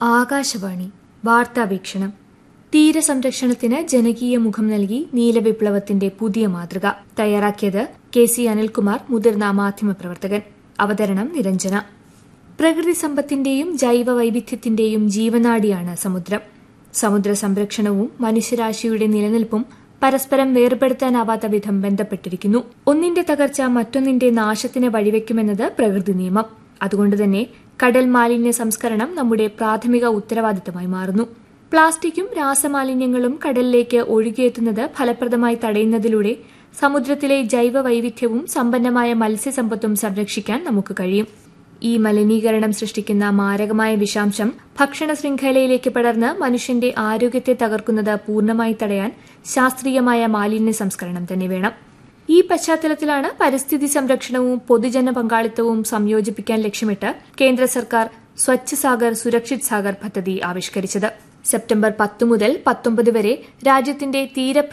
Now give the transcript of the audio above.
ആകാശവാണി വാർത്താവീക്ഷണം തീരസംരക്ഷണത്തിന് ജനകീയ മുഖം നൽകി നീലവിപ്ലവത്തിന്റെ പുതിയ മാതൃക തയ്യാറാക്കിയത് കെ സി അനിൽകുമാർ മുതിർന്ന മാധ്യമപ്രവർത്തകൻ അവതരണം നിരഞ്ജന പ്രകൃതി സമ്പത്തിന്റെയും ജൈവ വൈവിധ്യത്തിന്റെയും ജീവനാഡിയാണ് സമുദ്രം സമുദ്ര സംരക്ഷണവും മനുഷ്യരാശിയുടെ നിലനിൽപ്പും പരസ്പരം വേർപെടുത്താനാവാത്ത വിധം ബന്ധപ്പെട്ടിരിക്കുന്നു ഒന്നിന്റെ തകർച്ച മറ്റൊന്നിന്റെ നാശത്തിന് വഴിവെക്കുമെന്നത് പ്രകൃതി നിയമം അതുകൊണ്ടുതന്നെ കടൽ മാലിന്യ സംസ്കരണം നമ്മുടെ പ്രാഥമിക ഉത്തരവാദിത്തമായി മാറുന്നു പ്ലാസ്റ്റിക്കും രാസമാലിന്യങ്ങളും കടലിലേക്ക് ഒഴുകിയെത്തുന്നത് ഫലപ്രദമായി തടയുന്നതിലൂടെ സമുദ്രത്തിലെ ജൈവ വൈവിധ്യവും സമ്പന്നമായ മത്സ്യസമ്പത്തും സംരക്ഷിക്കാൻ നമുക്ക് കഴിയും ഈ മലിനീകരണം സൃഷ്ടിക്കുന്ന മാരകമായ വിഷാംശം ഭക്ഷണ ശൃംഖലയിലേക്ക് പടർന്ന് മനുഷ്യന്റെ ആരോഗ്യത്തെ തകർക്കുന്നത് പൂർണ്ണമായി തടയാൻ ശാസ്ത്രീയമായ മാലിന്യ സംസ്കരണം തന്നെ വേണം ഈ പശ്ചാത്തലത്തിലാണ് പരിസ്ഥിതി സംരക്ഷണവും പൊതുജന പങ്കാളിത്തവും സംയോജിപ്പിക്കാൻ ലക്ഷ്യമിട്ട് കേന്ദ്ര സർക്കാർ സ്വച്ഛ് സാഗർ സുരക്ഷിത് സാഗർ പദ്ധതി ആവിഷ്കരിച്ചത് സെപ്റ്റംബർ പത്ത് മുതൽ പത്തൊമ്പത് വരെ രാജ്യത്തിന്റെ തീര